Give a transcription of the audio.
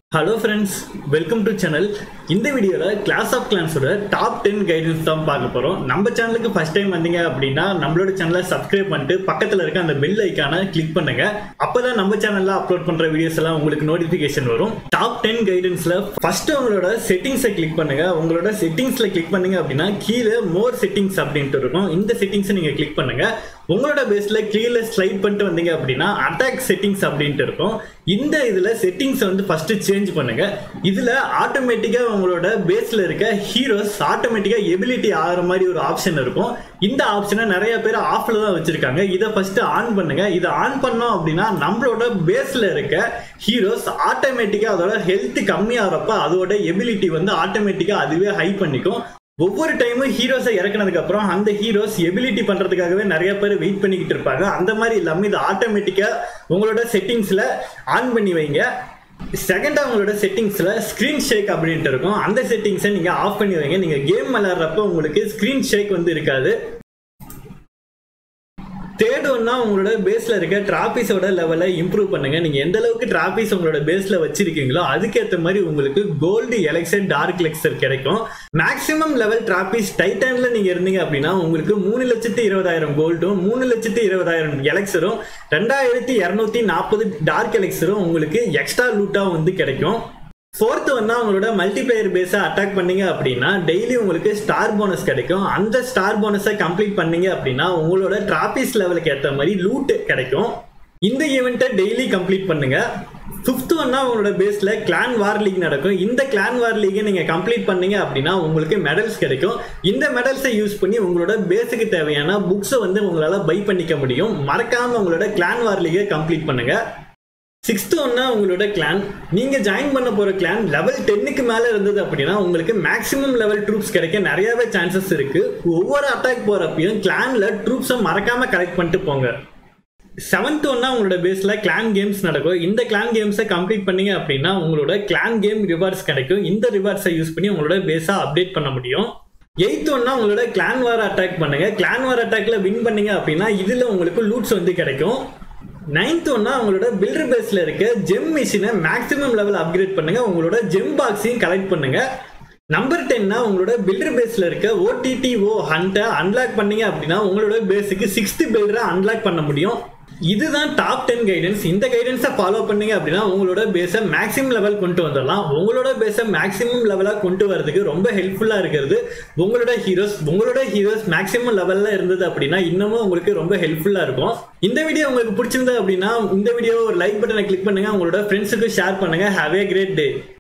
hello friends welcome to channel இந்த வீடியோவில் clash of கிளான்ஸோட டாப் டென் கைடன்ஸ் தான் பார்க்க போகிறோம் நம்ம சேனலுக்கு ஃபர்ஸ்ட் டைம் வந்தீங்க அப்படின்னா நம்மளோட சேனலை சப்ஸ்கிரைப் பண்ணிட்டு பக்கத்தில் இருக்க அந்த பெல் ஐக்கானை கிளிக் பண்ணுங்க அப்போ தான் நம்ம சேனலில் அப்லோட் பண்ணுற வீடியோஸ் எல்லாம் உங்களுக்கு நோட்டிஃபிகேஷன் வரும் டாப் டென் கைடன்ஸில் ஃபர்ஸ்ட் உங்களோட செட்டிங்ஸை கிளிக் பண்ணுங்க உங்களோட செட்டிங்ஸில் கிளிக் பண்ணீங்க அப்படின்னா கீழே மோர் செட்டிங்ஸ் அப்படின்ட்டு இருக்கும் இந்த செட்டிங்ஸை நீங்கள் கிளிக் பண்ணுங்க உங்களோட பேஸ்ல கீழே ஸ்லைட் பண்ணிட்டு வந்தீங்க அப்படின்னா அட்டாக் செட்டிங்ஸ் அப்படின்ட்டு இருக்கும் இந்த இதுல செட்டிங்ஸ் வந்து ஃபர்ஸ்ட் சேஞ்ச் பண்ணுங்க இதுல ஆட்டோமேட்டிக்கா உங்களோட பேஸ்ல இருக்க ஹீரோஸ் ஆட்டோமேட்டிக்கா எபிலிட்டி ஆகிற மாதிரி ஒரு ஆப்ஷன் இருக்கும் இந்த ஆப்ஷனை நிறைய பேர் ஆஃப்ல தான் வச்சிருக்காங்க இதை ஃபர்ஸ்ட் ஆன் பண்ணுங்க இதை ஆன் பண்ணோம் அப்படின்னா நம்மளோட பேஸ்ல இருக்க ஹீரோஸ் ஆட்டோமேட்டிக்கா அதோட ஹெல்த் கம்மியாகிறப்ப அதோட எபிலிட்டி வந்து ஆட்டோமேட்டிக்கா அதுவே ஹை பண்ணிக்கும் ஒவ்வொரு டைமும் ஹீரோஸை இறக்குனதுக்கு அப்புறம் அந்த ஹீரோஸ் எபிலிட்டி பண்றதுக்காகவே நிறைய பேர் வெயிட் பண்ணிக்கிட்டு இருப்பாங்க அந்த மாதிரி இல்லாம இது ஆட்டோமேட்டிக்கா உங்களோட செட்டிங்ஸ்ல ஆன் பண்ணி வைங்க செகண்டா உங்களோட செட்டிங்ஸ்ல ஸ்கிரீன் ஷேக் அப்படின்ட்டு இருக்கும் அந்த செட்டிங்ஸை நீங்க ஆஃப் பண்ணி வைங்க நீங்க கேம் விளையாடுறப்ப உங்களுக்கு ஸ்கிரீன் ஷேக் வந்து இருக்காது தேர்ட் ஒன்னா உங்களோட பேஸ்ல இருக்க டிராபிஸோட லெவலை இம்ப்ரூவ் பண்ணுங்க நீங்க எந்த அளவுக்கு டிராபிஸ் உங்களோட பேஸ்ல வச்சிருக்கீங்களோ அதுக்கேற்ற மாதிரி உங்களுக்கு கோல்டு எலெக்சர் டார்க் எலெக்சர் கிடைக்கும் மேக்ஸிமம் லெவல் டிராபிஸ் டைட்டன்ல நீங்க இருந்தீங்க அப்படின்னா உங்களுக்கு மூணு லட்சத்து இருபதாயிரம் கோல்டும் மூணு லட்சத்து இருபதாயிரம் எலெக்சரும் ரெண்டாயிரத்தி இரநூத்தி நாற்பது டார்க் எலெக்சரும் உங்களுக்கு எக்ஸ்ட்ரா லூட்டா வந்து கிடைக்கும் ஃபோர்த் வந்து உங்களோட மல்டிபிளேயர் பேஸை அட்டாக் பண்ணீங்க அப்படின்னா டெய்லி உங்களுக்கு ஸ்டார் போனஸ் கிடைக்கும் அந்த ஸ்டார் போனஸை கம்ப்ளீட் பண்ணீங்க அப்படின்னா உங்களோட டிராபிஸ் லெவலுக்கு ஏற்ற மாதிரி லூட் கிடைக்கும் இந்த ஈவெண்ட்டை டெய்லி கம்ப்ளீட் பண்ணுங்க ஃபிஃப்த் ஒன்னா உங்களோட பேஸ்ல கிளான் வார் லீக் நடக்கும் இந்த கிளான் வார் லீகை நீங்க கம்ப்ளீட் பண்ணீங்க அப்படின்னா உங்களுக்கு மெடல்ஸ் கிடைக்கும் இந்த மெடல்ஸை யூஸ் பண்ணி உங்களோட பேஸுக்கு தேவையான புக்ஸை வந்து உங்களால பை பண்ணிக்க முடியும் மறக்காம உங்களோட கிளான் வார் லீகை கம்ப்ளீட் பண்ணுங்க சிக்ஸ்த் ஒன்னா உங்களோட கிளான் நீங்க ஜாயின் பண்ண போற கிளான் லெவல் டென்னுக்கு மேல இருந்தது அப்படின்னா உங்களுக்கு மேக்ஸிமம் லெவல் ட்ரூப்ஸ் கிடைக்க நிறையவே சான்சஸ் இருக்கு ஒவ்வொரு அட்டாக் போறப்பையும் கிளான்ல ட்ரூப்ஸை மறக்காம கலெக்ட் பண்ணிட்டு போங்க செவன்த் ஒன்னா உங்களோட பேஸ்ல கிளான் கேம்ஸ் நடக்கும் இந்த கிளான் கேம்ஸை கம்ப்ளீட் பண்ணீங்க அப்படின்னா உங்களோட கிளான் கேம் ரிவார்ட்ஸ் கிடைக்கும் இந்த ரிவார்ட்ஸை யூஸ் பண்ணி உங்களோட பேஸை அப்டேட் பண்ண முடியும் எயித் ஒன்னா உங்களோட கிளான் வார் அட்டாக் பண்ணுங்க கிளான் வார் அட்டாக்ல வின் பண்ணீங்க அப்படின்னா இதுல உங்களுக்கு லூட்ஸ் வந்து கிடைக்கும் நைன்த் ஒன்னா உங்களோட பில்டர் பேஸ்ல இருக்க ஜெம் மிஷினை மேக்ஸிமம் லெவல் அப்கிரேட் பண்ணுங்க உங்களோட ஜெம் பாக்ஸையும் கலெக்ட் பண்ணுங்க நம்பர் டென்னா உங்களோட பில்டர் பேஸ்ல இருக்க ஓடிடிஓ ஹண்ட்டை அன்லாக் பண்ணீங்க அப்படின்னா உங்களோட பேஸுக்கு சிக்ஸ்த் பில்டரை அன்லாக் பண்ண முடியும் இதுதான் டாப் டென் கைடன்ஸ் இந்த கைடன்ஸை ஃபாலோ பண்ணீங்க அப்படின்னா உங்களோட பேஸை மேக்ஸிமம் லெவல் கொண்டு வந்துடலாம் உங்களோட பேஸை மேக்ஸிமம் லெவலாக கொண்டு வரதுக்கு ரொம்ப ஹெல்ப்ஃபுல்லாக இருக்கிறது உங்களோட ஹீரோஸ் உங்களோட ஹீரோஸ் மேக்ஸிமம் லெவலில் இருந்தது அப்படின்னா இன்னமும் உங்களுக்கு ரொம்ப ஹெல்ப்ஃபுல்லாக இருக்கும் இந்த வீடியோ உங்களுக்கு பிடிச்சிருந்தது அப்படின்னா இந்த வீடியோ ஒரு லைக் பட்டனை கிளிக் பண்ணுங்க உங்களோட ஃப்ரெண்ட்ஸுக்கு ஷேர் பண்ணுங்க ஹாவ் ஏ கிரேட் டே